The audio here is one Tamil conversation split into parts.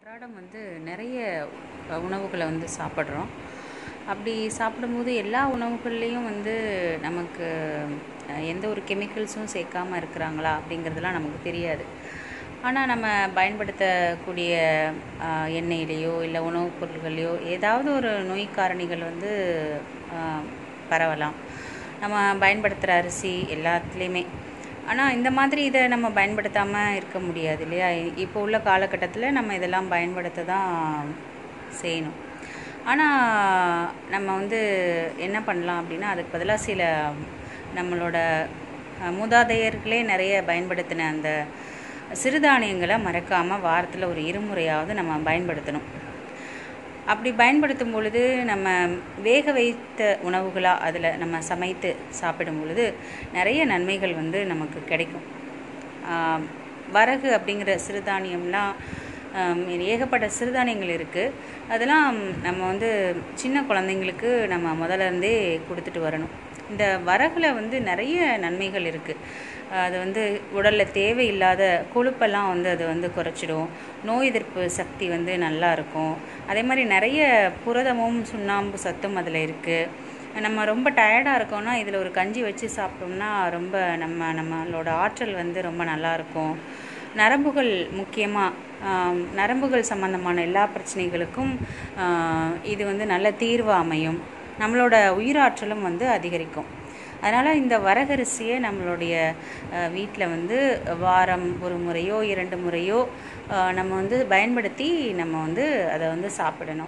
அன்றாடம் வந்து நிறைய உணவுகளை வந்து சாப்பிட்றோம் அப்படி சாப்பிடும்போது எல்லா உணவுகள்லேயும் வந்து நமக்கு அஹ், எந்த ஒரு கெமிக்கல்ஸும் சேர்க்காம இருக்கிறாங்களா அப்படிங்கிறதுலாம் நமக்கு தெரியாது ஆனால் நம்ம பயன்படுத்தக்கூடிய அஹ், எண்ணெயிலேயோ இல்லை உணவுப் பொருள்கள்லையோ ஏதாவது ஒரு நோய் காரணிகள் வந்து அஹ், பரவலாம் நம்ம பயன்படுத்துகிற அரிசி எல்லாத்துலேயுமே ஆனால் இந்த மாதிரி இதை நம்ம பயன்படுத்தாமல் இருக்க முடியாது இல்லையா இ- இப்போ உள்ள காலகட்டத்தில் நம்ம இதெல்லாம் பயன்படுத்த தான் செய்யணும் ஆனால் நம்ம வந்து என்ன பண்ணலாம் அப்படின்னா அதுக்கு பதிலாக சில நம்மளோட அஹ், மூதாதையர்களே நிறைய பயன்படுத்தின அந்த சிறுதானியங்களை மறக்காமல் வாரத்தில் ஒரு இருமுறையாவது நம்ம பயன்படுத்தணும் அப்படி பயன்படுத்தும் பொழுது நம்ம வேக வைத்த உணவுகளாக அதில் நம்ம சமைத்து சாப்பிடும் பொழுது நிறைய நன்மைகள் வந்து நமக்கு கிடைக்கும் ஆம், வரகு அப்படிங்கிற சிறுதானியம்லாம் ஆம், ஏகப்பட்ட சிறுதானியங்கள் இருக்குது அதெல்லாம் நம்ம வந்து சின்ன குழந்தைங்களுக்கு நம்ம முதல்ல இருந்தே கொடுத்துட்டு வரணும் இந்த வரகுல வந்து நிறைய நன்மைகள் இருக்குது அது வந்து உடலில் தேவையில்லாத கொழுப்பெல்லாம் வந்து அது வந்து குறைச்சிடும் நோய் எதிர்ப்பு சக்தி வந்து நல்லா இருக்கும் அதே மாதிரி நிறைய புரதமும் சுண்ணாம்பு சத்தும் அதில் இருக்குது நம்ம ரொம்ப டயர்டாக இருக்கோம்னா இதில் ஒரு கஞ்சி வச்சு சாப்பிட்டோம்னா ரொம்ப நம்ம நம்மளோட ஆற்றல் வந்து ரொம்ப நல்லா இருக்கும் நரம்புகள் முக்கியமாக நரம்புகள் சம்பந்தமான எல்லா பிரச்சனைகளுக்கும் ஆஹ், இது வந்து நல்ல தீர்வு அமையும் நம்மளோட உயிராற்றலும் வந்து அதிகரிக்கும் அதனால் இந்த வரகரிசியை நம்மளுடைய வீட்டில் வந்து வாரம் ஒரு முறையோ இரண்டு முறையோ ஆஹ், நம்ம வந்து பயன்படுத்தி நம்ம வந்து அதை வந்து சாப்பிடணும்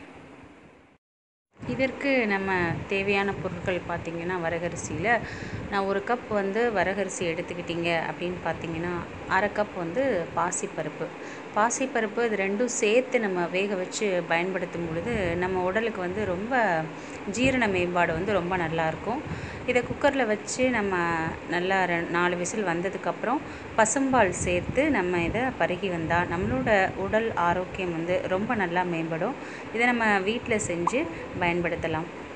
இதற்கு நம்ம தேவையான பொருட்கள் பார்த்திங்கன்னா வரகரிசியில் நான் ஒரு கப் வந்து வரகரிசி எடுத்துக்கிட்டிங்க அப்படின்னு பார்த்தீங்கன்னா அரை கப் வந்து பாசிப்பருப்பு பாசிப்பருப்பு இது ரெண்டும் சேர்த்து நம்ம வேக வச்சு பயன்படுத்தும் பொழுது நம்ம உடலுக்கு வந்து ரொம்ப ஜீரண மேம்பாடு வந்து ரொம்ப நல்லாயிருக்கும் இதை குக்கரில் வச்சு நம்ம நல்லா ரெ நாலு விசில் வந்ததுக்கப்புறம் பசும்பால் சேர்த்து நம்ம இதை பருகி வந்தால் நம்மளோட உடல் ஆரோக்கியம் வந்து ரொம்ப நல்லா மேம்படும் இதை நம்ம வீட்டில் செஞ்சு பயன்படுத்தலாம்